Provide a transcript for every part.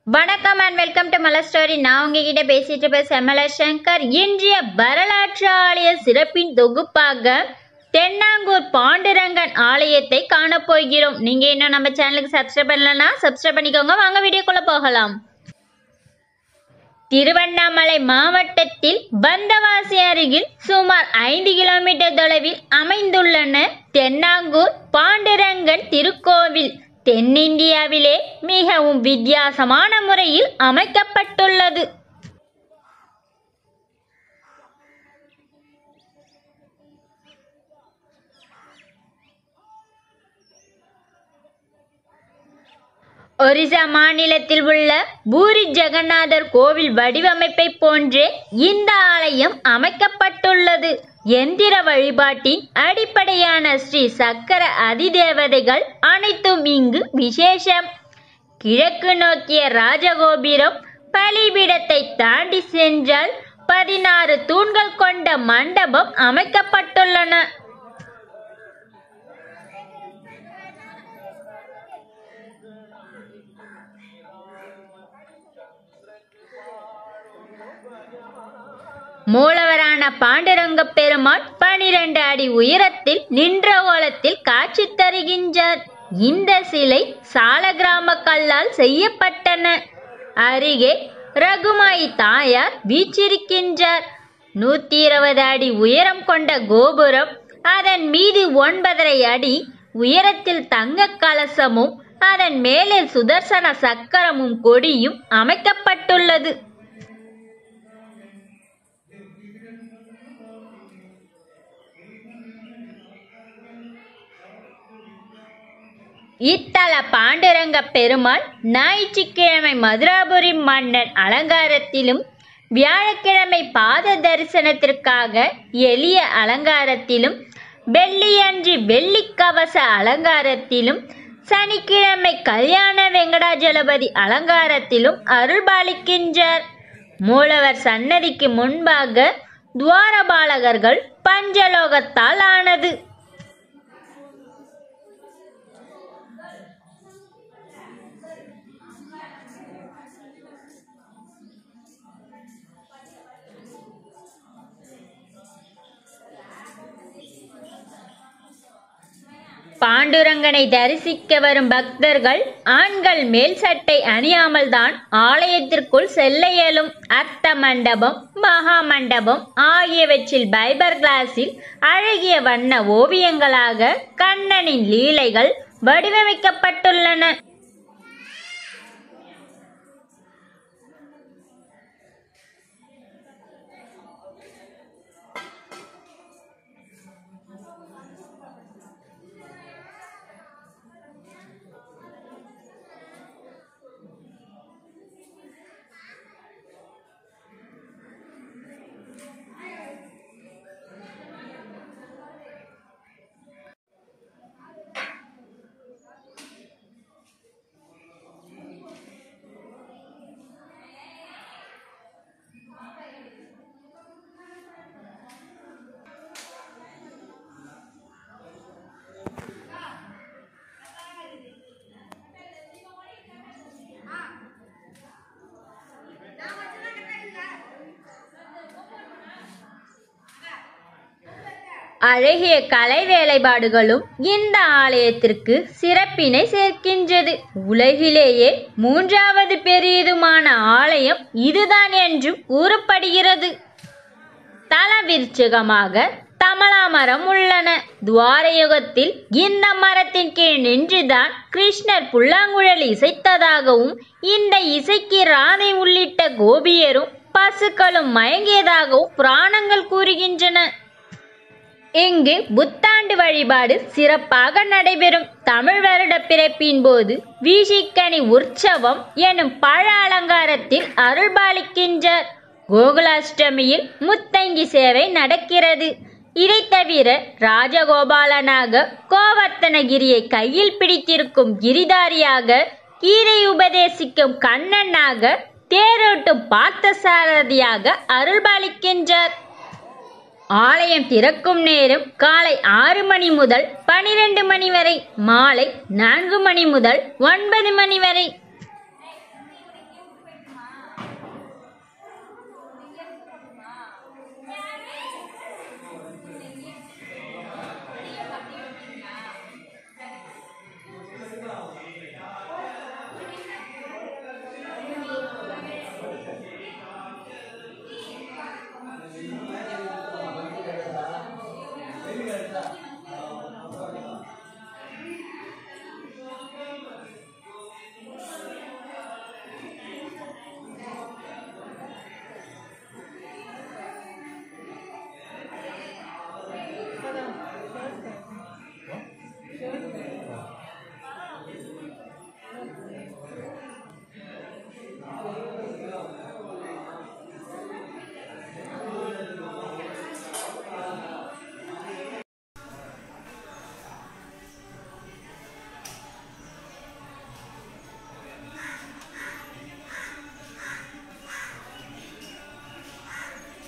வணக்கம் and welcome to Malar story நான் உங்ககிட்ட பேசிட்டு இருப்பேன் செம்மல சங்கர் இன்றைய வரலாற்று ஆலய சிறப்பின் தொகுப்பாக தென்னாங்கூர் பாண்டுரங்கன் ஆலயத்தை காணப்போகிறோம் நீங்க இன்னும் நம்ம சேனலுக்கு சப்ஸ்கிரைப் பண்ணலன்னா சப்ஸ்கிரைப் பண்ணிக்கோங்க வாங்க வீடியோக்குள்ள போகலாம் திருவண்ணாமலை மாவட்டத்தில் பந்தவாசி அருகில் சுமார் ஐந்து கிலோமீட்டர் தொலைவில் அமைந்துள்ளன தென்னாங்கூர் பாண்டுரங்கன் திருக்கோவில் தென்னிந்தியாவிலே மிகவும் வித்தியாசமான முறையில் அமைக்கப்பட்டுள்ளது ஒரிசா மாநிலத்தில் உள்ள பூரி ஜெகநாதர் கோவில் வடிவமைப்பை போன்றே இந்த ஆலயம் அமைக்கப்பட்டுள்ளது எந்திர வழிபாட்டின் அடிப்படையான ஸ்ரீ சக்கர அதிதேவதைகள் அனைத்தும் இங்கு விசேஷம் கிழக்கு நோக்கிய ராஜகோபுரம் பலிபீடத்தை தாண்டி சென்றால் பதினாறு தூண்கள் கொண்ட மண்டபம் அமைக்கப்பட்டுள்ளன மூலவரான பாண்டுரங்க பெருமாள் பனிரெண்டு அடி உயரத்தில் நின்ற கோலத்தில் காட்சி தருகின்றார் இந்த சிலை சால கிராம கல்லால் செய்யப்பட்டன அருகே ரகுமாயி தாயார் வீச்சிருக்கின்றார் நூத்தி இருபது அடி உயரம் கொண்ட கோபுரம் அதன் மீது ஒன்பதரை அடி உயரத்தில் தங்க கலசமும் அதன் மேலே சுதர்சன சக்கரமும் கொடியும் அமைக்கப்பட்டுள்ளது இத்தல பாண்டுரங்க பெருமாள் ஞாயிற்றுக்கிழமை மதுராபுரி மன்னன் அலங்காரத்திலும் வியாழக்கிழமை பாத தரிசனத்திற்காக எளிய அலங்காரத்திலும் வெள்ளியன்று வெள்ளிக்கவச அலங்காரத்திலும் சனிக்கிழமை கல்யாண வெங்கடாஜலபதி அலங்காரத்திலும் அருள்பாலிக்கின்றார் மூலவர் சன்னதிக்கு முன்பாக துவாரபாலகர்கள் பஞ்சலோகத்தால் ஆனது பாண்டுரங்கனை தரிசிக்க வரும் பக்தர்கள் ஆண்கள் மேல் சட்டை அணியாமல் தான் ஆலயத்திற்குள் செல்ல இயலும் அர்த்த மண்டபம் மகா மண்டபம் ஆகியவற்றில் பைபர் கிளாஸில் அழகிய வண்ண ஓவியங்களாக கண்ணனின் லீலைகள் வடிவமைக்கப்பட்டுள்ளன அழகிய கலை வேலைப்பாடுகளும் இந்த ஆலயத்திற்கு சிறப்பினை சேர்க்கின்றது உலகிலேயே மூன்றாவது பெரியதுமான ஆலயம் இதுதான் என்றும் கூறப்படுகிறது தலவிருச்சகமாக தமலா மரம் உள்ளன துவாரயுகத்தில் இந்த மரத்தின் கீழ் நின்றுதான் கிருஷ்ணர் புல்லாங்குழல் இசைத்ததாகவும் இந்த இசைக்கு ராதை உள்ளிட்ட கோபியரும் பசுக்களும் மயங்கியதாகவும் புராணங்கள் கூறுகின்றன இங்கு புத்தாண்டு வழிபாடு சிறப்பாக நடைபெறும் தமிழ் வருட பிறப்பின் போது வீசிக்கனி உற்சவம் எனும் பழ அலங்காரத்தில் அருள்பாலிக்கின்றார் கோகுலாஷ்டமியில் முத்தங்கி சேவை நடக்கிறது இதை தவிர ராஜகோபாலனாக கோவர்த்தனகிரியை கையில் பிடித்திருக்கும் கிரிதாரியாக கீரை உபதேசிக்கும் கண்ணனாக தேரோட்டும் பார்த்தசாரதியாக அருள்பாலிக்கின்றார் ஆலயம் திறக்கும் நேரம் காலை ஆறு மணி முதல் பனிரெண்டு மணி வரை மாலை நான்கு மணி முதல் ஒன்பது மணி வரை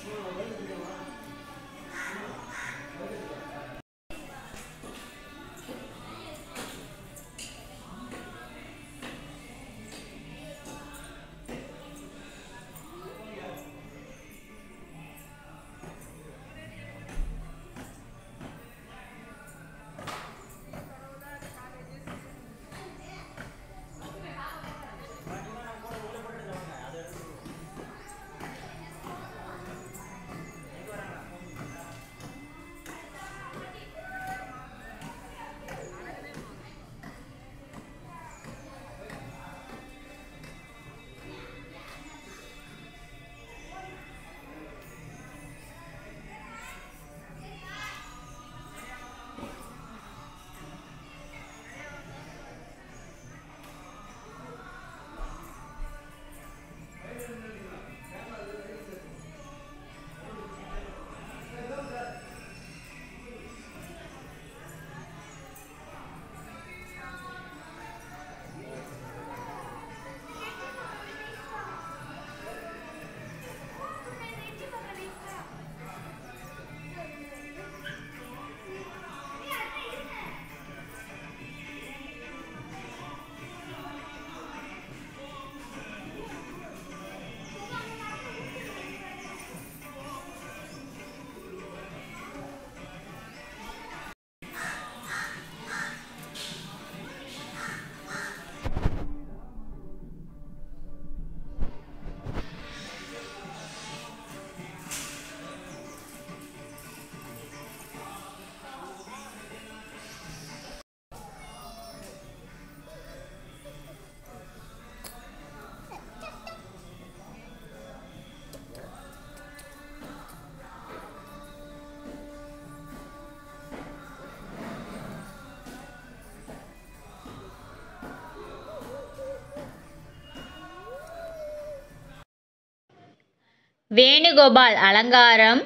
வேணுகோபால் அலங்காரம்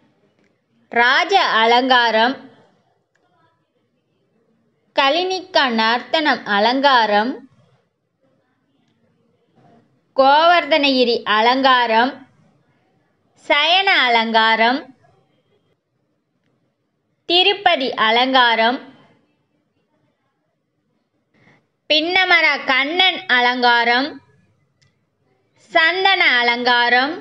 ராஜ அலங்காரம் கலினிக்கா நர்த்தனம் அலங்காரம் கோவர்தனகிரி அலங்காரம் சயன அலங்காரம் திருப்பதி அலங்காரம் பின்னமர கண்ணன் அலங்காரம் சந்தன அலங்காரம்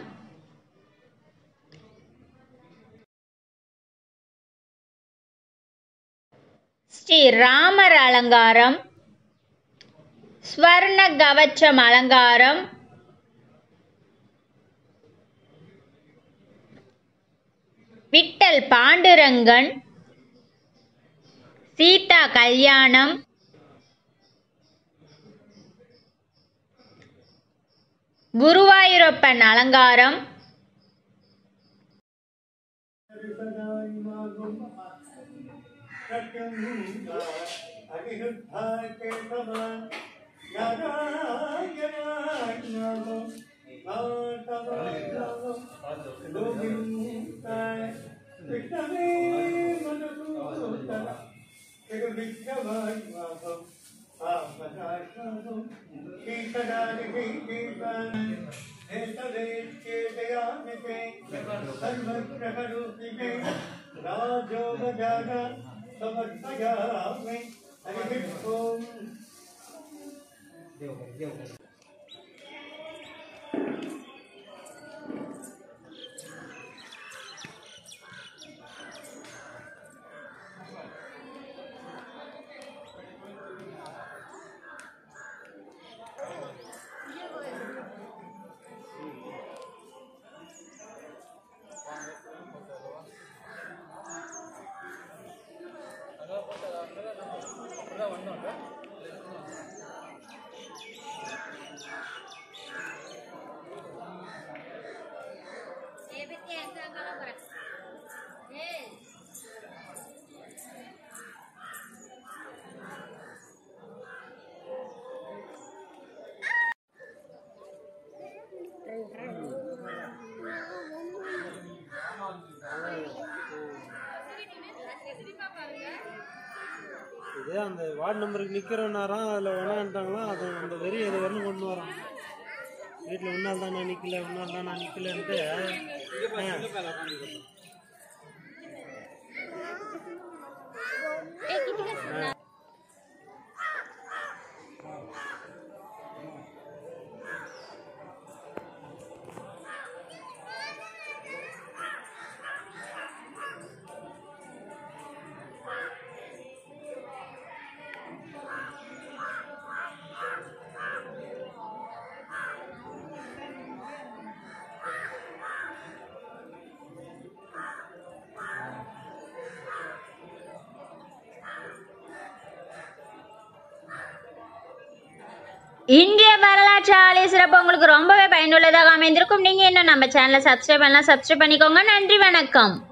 ஸ்ரீ ராமர் அலங்காரம் ஸ்வர்ண கவச்சம் அலங்காரம் விட்டல் பாண்டுரங்கன் சீதா கல்யாணம் குருவாயூரப்பன் அலங்காரம் समर्पयामि हरिः ओम् இதே அந்த வார்டு நம்பருக்கு நிக்கிற நேரம் அதில் வேணான்ட்டாங்களா அது அந்த வெறி அது வரணும் கொண்டு வரோம் வீட்டில் உன்னால் தான் நான் நிற்கல உன்னால் தான் நான் நிற்கலன்ட்டு இந்திய வரலாற்று ஆலய சிறப்பு உங்களுக்கு ரொம்பவே பயனுள்ளதாக அமைந்திருக்கும் நீங்க இன்னும் நம்ம சேனலை சப்ஸ்கிரைப் பண்ணலாம் சப்ஸ்கிரைப் பண்ணிக்கோங்க நன்றி வணக்கம்